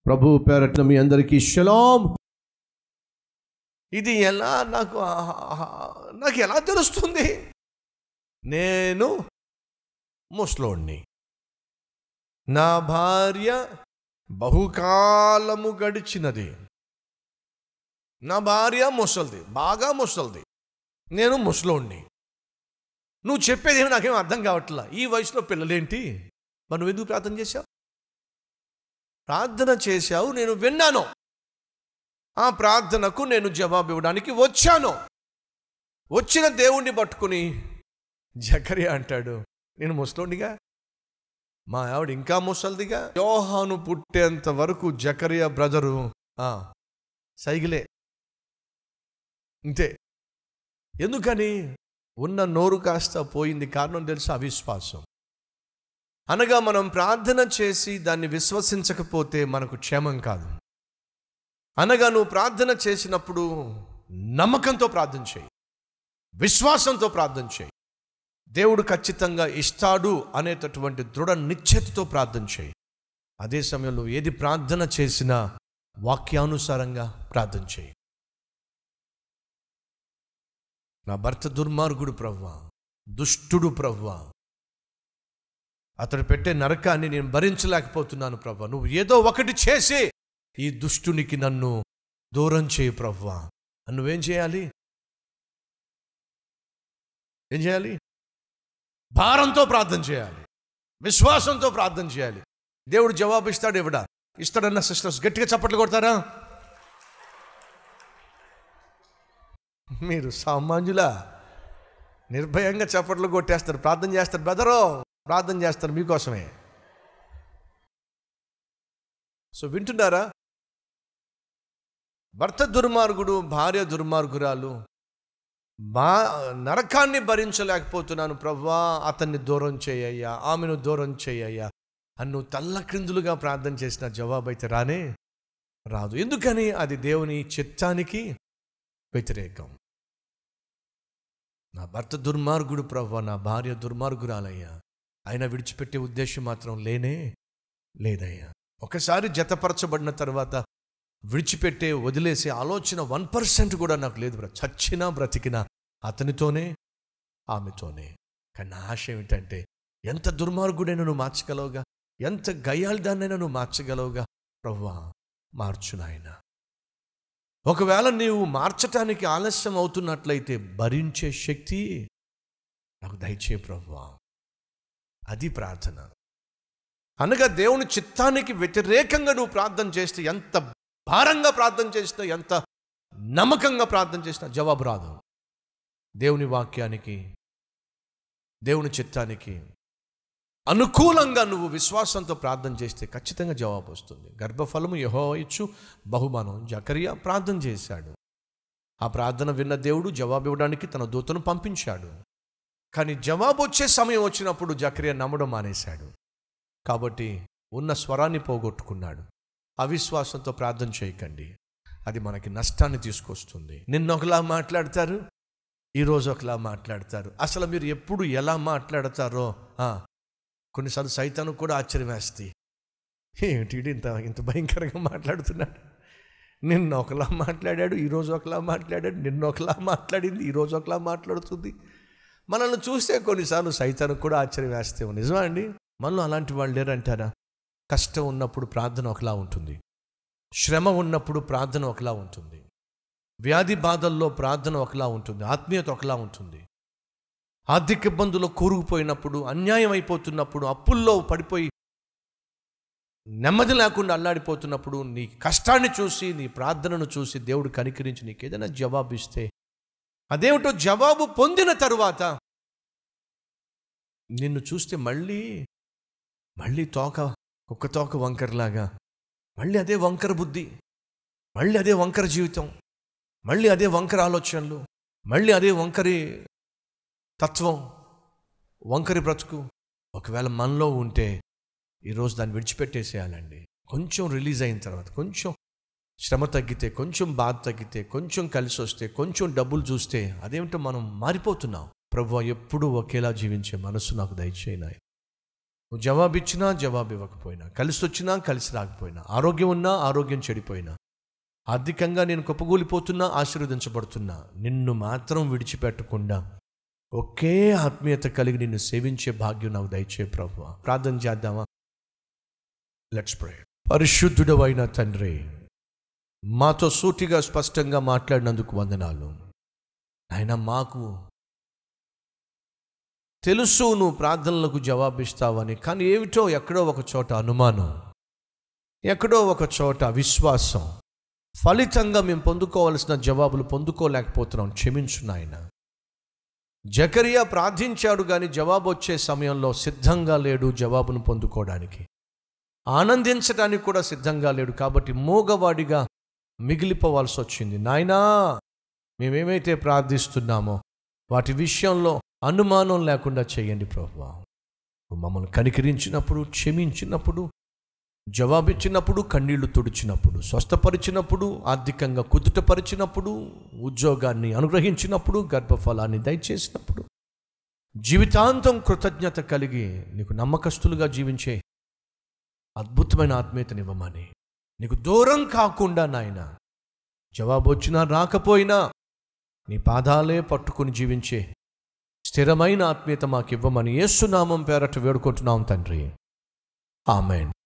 ప్రభు పేరట్న మీ అందరికీ షలాం ఇది ఎలా నాకు ఆహా, నాకు ఎలా తెలుస్తుంది నేను ముసలోణ్ణి నా భార్య బహుకాలము గడిచినది నా భార్య ముసలిది బాగా ముసలిది నేను ముసలోణ్ణి నువ్వు చెప్పేది ఏమి నాకేం అర్థం కావట్లా ఈ వయసులో పిల్లలేంటి మరి నువ్వు ఎందుకు ప్రార్థన చేశావు ప్రార్థన చేశావు నేను విన్నాను ఆ ప్రార్థనకు నేను జవాబు ఇవ్వడానికి వచ్చాను వచ్చిన దేవుణ్ణి పట్టుకుని జకరియా అంటాడు నేను ముసలోండిగా మా ఆవిడ ఇంకా ముసలిదిగా యోహాను పుట్టేంత వరకు జకరియా బ్రదరు ఆ, సైగిలే అంతే ఎందుకని ఉన్న నోరు కాస్త పోయింది కారణం తెలుసు అవిశ్వాసం అనగా మనం ప్రార్థన చేసి దాన్ని విశ్వసించకపోతే మనకు క్షేమం కాదు అనగా నువ్వు ప్రార్థన చేసినప్పుడు నమ్మకంతో ప్రార్థన చేయి విశ్వాసంతో ప్రార్థన చేయి దేవుడు ఖచ్చితంగా ఇస్తాడు అనేటటువంటి దృఢ నిశ్చయతతో ప్రార్థన చేయి అదే సమయంలో ఏది ప్రార్థన చేసినా వాక్యానుసారంగా ప్రార్థన చేయి నా భర్త దుర్మార్గుడు ప్రవ్వా దుష్టుడు ప్రవ్వా అతడు పెట్టే నరకాన్ని నేను భరించలేకపోతున్నాను ప్రవ్వా నువ్వు ఏదో ఒకటి చేసి ఈ దుష్టునికి నన్ను దూరం చేయి ప్రవ్వా నువ్వేం చేయాలి ఏం చేయాలి భారంతో ప్రార్థన చేయాలి విశ్వాసంతో ప్రార్థన చేయాలి దేవుడు జవాబు ఇస్తాడు ఇవిడ ఇస్తాడన్న సిస్టర్స్ గట్టిగా చప్పట్లు కొడతారా మీరు సామాన్యులా నిర్భయంగా చప్పట్లు కొట్టేస్తారు ప్రార్థన చేస్తారు బ్రదరో ప్రార్థన చేస్తారు మీకోసమే సో వింటున్నారా భర్త దుర్మార్గుడు భార్య దుర్మార్గురాలు బా నరకాన్ని భరించలేకపోతున్నాను ప్రవ్వా అతన్ని దూరం చేయయ్యా ఆమెను దూరం చేయయ్యా అని నువ్వు తల్లక్రిందులుగా ప్రార్థన చేసిన జవాబు అయితే రానే రాదు ఎందుకని అది దేవుని చిత్తానికి వ్యతిరేకం నా భర్త దుర్మార్గుడు ప్రవ్వా నా భార్య దుర్మార్గురాలయ్యా ఆయన విడిచిపెట్టే ఉద్దేశం మాత్రం లేనే లేదయ్యా ఒకసారి జతపరచబడిన తర్వాత విడిచిపెట్టే వదిలేసే ఆలోచన వన్ పర్సెంట్ కూడా నాకు లేదు బ్ర చచ్చినా బ్రతికినా అతనితోనే ఆమెతోనే కానీ నా ఆశ ఏమిటంటే ఎంత దుర్మార్గుడైనా నువ్వు మార్చగలవుగా ఎంత గయ్యాళదాన్నైనా నువ్వు మార్చగలవుగా ప్రవ్వా మార్చు నాయన ఒకవేళ నీవు మార్చటానికి ఆలస్యం అవుతున్నట్లయితే భరించే శక్తి నాకు దయచే ప్రవ్వా అది ప్రార్థన అనగా దేవుని చిత్తానికి వ్యతిరేకంగా నువ్వు ప్రార్థన చేస్తే ఎంత భారంగా ప్రార్థన చేసినా ఎంత నమ్మకంగా ప్రార్థన చేసినా జవాబు రాదు దేవుని వాక్యానికి దేవుని చిత్తానికి అనుకూలంగా నువ్వు విశ్వాసంతో ప్రార్థన చేస్తే ఖచ్చితంగా జవాబు వస్తుంది గర్భఫలము యహో ఇచ్చు బహుమానం జకరియా ప్రార్థన చేశాడు ఆ ప్రార్థన విన్న దేవుడు జవాబు ఇవ్వడానికి తన దూతను పంపించాడు కానీ జవాబు వచ్చే సమయం వచ్చినప్పుడు జకరియా నమ్మడం మానేశాడు కాబట్టి ఉన్న స్వరాన్ని పోగొట్టుకున్నాడు అవిశ్వాసంతో ప్రార్థన చేయకండి అది మనకి నష్టాన్ని తీసుకొస్తుంది నిన్న ఒకలా మాట్లాడతారు ఈరోజు ఒకలా మాట్లాడతారు అసలు మీరు ఎప్పుడు ఎలా మాట్లాడతారో ఆ, కొన్నిసార్లు సైతాను కూడా ఆశ్చర్యం వేస్తాయి ఏమిటి వీడు ఇంత ఇంత భయంకరంగా మాట్లాడుతున్నాడు నిన్న ఒకలా మాట్లాడాడు ఈరోజు ఒకలా మాట్లాడాడు నిన్న ఒకలా మాట్లాడింది ఈరోజు ఒకలా మాట్లాడుతుంది మనల్ని చూస్తే కొన్నిసార్లు సైతానికి కూడా ఆశ్చర్యం వేస్తే నిజమా అండి మనలో అలాంటి వాళ్ళు లేరంటారా కష్టం ఉన్నప్పుడు ప్రార్థన ఒకలా ఉంటుంది శ్రమ ఉన్నప్పుడు ప్రార్థన ఒకలా ఉంటుంది వ్యాధి బాధల్లో ప్రార్థన ఒకలా ఉంటుంది ఆత్మీయత ఒకలా ఉంటుంది ఆర్థిక ఇబ్బందుల్లో కూరుకుపోయినప్పుడు అన్యాయం అయిపోతున్నప్పుడు అప్పుల్లో పడిపోయి నెమ్మది లేకుండా అల్లాడిపోతున్నప్పుడు నీ కష్టాన్ని చూసి నీ ప్రార్థనను చూసి దేవుడు కనికరించి నీకు ఏదైనా జవాబు ఇస్తే అదేమిటో జవాబు పొందిన తరువాత నిన్ను చూస్తే మళ్ళీ మళ్ళీ తోక కుక్క తోక వంకరలాగా మళ్ళీ అదే వంకర బుద్ధి మళ్ళీ అదే వంకర జీవితం మళ్ళీ అదే వంకర ఆలోచనలు మళ్ళీ అదే వంకరి తత్వం వంకరి బ్రతుకు ఒకవేళ మనలో ఉంటే ఈరోజు దాన్ని విడిచిపెట్టేసేయాలండి కొంచెం రిలీజ్ అయిన తర్వాత కొంచెం శ్రమ తగ్గితే కొంచెం బాధ తగ్గితే కొంచెం కలిసి వస్తే కొంచెం డబ్బులు చూస్తే అదేమిటో మనం మారిపోతున్నాం ప్రభు ఎప్పుడూ ఒకేలా జీవించే మనసు నాకు దయచేయనాయి నువ్వు జవాబిచ్చినా జవాబు ఇవ్వకపోయినా కలిసి వచ్చినా కలిసి రాకపోయినా ఆరోగ్యం ఉన్నా ఆరోగ్యం చెడిపోయినా ఆర్థికంగా నేను కుప్పగూలిపోతున్నా ఆశీర్వదించబడుతున్నా నిన్ను మాత్రం విడిచిపెట్టకుండా ఒకే ఆత్మీయత కలిగి నిన్ను సేవించే భాగ్యం నాకు దయచే ప్రభు ప్రార్థన చేద్దామా లెట్స్ ప్రే పరిశుద్ధుడు అయిన తండ్రి మాతో సూటిగా స్పష్టంగా మాట్లాడినందుకు వందనాలు ఆయన మాకు తెలుసు నువ్వు ప్రార్థనలకు జవాబిస్తావని కానీ ఏమిటో ఎక్కడో ఒక చోట అనుమానం ఎక్కడో ఒక చోట విశ్వాసం ఫలితంగా మేము పొందుకోవాల్సిన జవాబులు పొందుకోలేకపోతున్నాం క్షమించు నాయన జకరియా ప్రార్థించాడు కానీ జవాబు వచ్చే సమయంలో సిద్ధంగా లేడు జవాబును పొందుకోవడానికి ఆనందించడానికి కూడా సిద్ధంగా లేడు కాబట్టి మూగవాడిగా మిగిలిపోవాల్సి వచ్చింది నాయనా మేమేమైతే ప్రార్థిస్తున్నామో వాటి విషయంలో అనుమానం లేకుండా చేయండి ప్రభు మమ్మల్ని కనికరించినప్పుడు క్షమించినప్పుడు జవాబిచ్చినప్పుడు కన్నీళ్లు తుడిచినప్పుడు స్వస్థపరిచినప్పుడు ఆర్థికంగా కుదుటపరిచినప్పుడు ఉద్యోగాన్ని అనుగ్రహించినప్పుడు గర్భఫలాన్ని దయచేసినప్పుడు జీవితాంతం కృతజ్ఞత కలిగి నీకు నమ్మకస్తులుగా జీవించే అద్భుతమైన ఆత్మీయతనివ్వమని నీకు దూరం కాకుండా నాయన జవాబు వచ్చినా రాకపోయినా నీ పాదాలే పట్టుకుని జీవించే స్థిరమైన ఆత్మీయత మాకు ఇవ్వమని యేసునామం పేరట వేడుకుంటున్నాం తండ్రి ఆమెన్